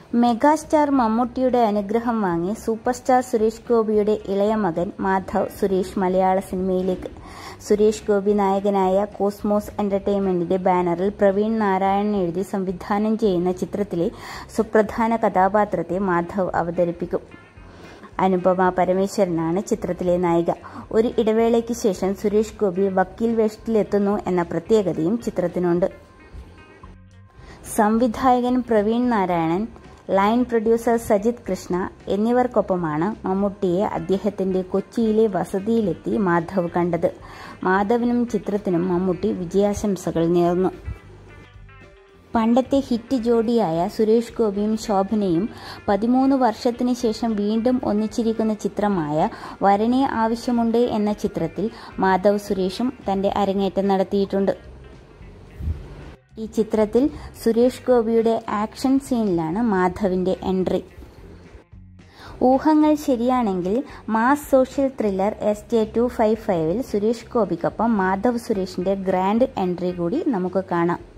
megastar മമ്മൂട്ടിയുടെ അനുഗ്രഹം വാങ്ങി സൂപ്പർ സ്റ്റാർ സുരേഷ് ഗോപിയുടെ ഇളയ മകൻ മാധവ് സുരേഷ് മലയാള സിനിമയിലേക്ക് സുരേഷ് ഗോപി നായകനായ കോസ്മോസ് എന്റർടൈൻമെന്റിന്റെ ബാനറിൽ പ്രവീൺ നാരായണൻ എഴുതി സംവിധാനം ചെയ്യുന്ന ചിത്രത്തിലെ സുപ്രധാന കഥാപാത്രത്തെ മാധവ് അവതരിപ്പിക്കും അനുപമ പരമേശ്വരനാണ് ചിത്രത്തിലെ നായിക ഒരു ഇടവേളയ്ക്ക് ശേഷം സുരേഷ് ഗോപി വക്കീൽ വേഷത്തിലെത്തുന്നു എന്ന പ്രത്യേകതയും ചിത്രത്തിനുണ്ട് സംവിധായകൻ പ്രവീൺ നാരായണൻ ലൈൻ പ്രൊഡ്യൂസർ സജിത് കൃഷ്ണ എന്നിവർക്കൊപ്പമാണ് മമ്മൂട്ടിയെ അദ്ദേഹത്തിന്റെ കൊച്ചിയിലെ വസതിയിലെത്തി മാധവ് കണ്ടത് മാധവിനും ചിത്രത്തിനും മമ്മൂട്ടി വിജയാശംസകൾ നേർന്നു പണ്ടത്തെ ഹിറ്റ് ജോഡിയായ സുരേഷ് ഗോപിയും ശോഭനയും പതിമൂന്ന് വർഷത്തിന് ശേഷം വീണ്ടും ഒന്നിച്ചിരിക്കുന്ന ചിത്രമായ വരനെ ആവശ്യമുണ്ട് എന്ന ചിത്രത്തിൽ മാധവ് സുരേഷും തന്റെ അരങ്ങേറ്റം നടത്തിയിട്ടുണ്ട് ഈ ചിത്രത്തിൽ സുരേഷ് ഗോപിയുടെ ആക്ഷൻ സീനിലാണ് മാധവിന്റെ എൻട്രി ഊഹങ്ങൾ ശരിയാണെങ്കിൽ mass social thriller S J two five ഫൈവിൽ സുരേഷ് ഗോപിക്കൊപ്പം മാധവ് സുരേഷിന്റെ ഗ്രാൻഡ് എൻട്രി കൂടി നമുക്ക് കാണാം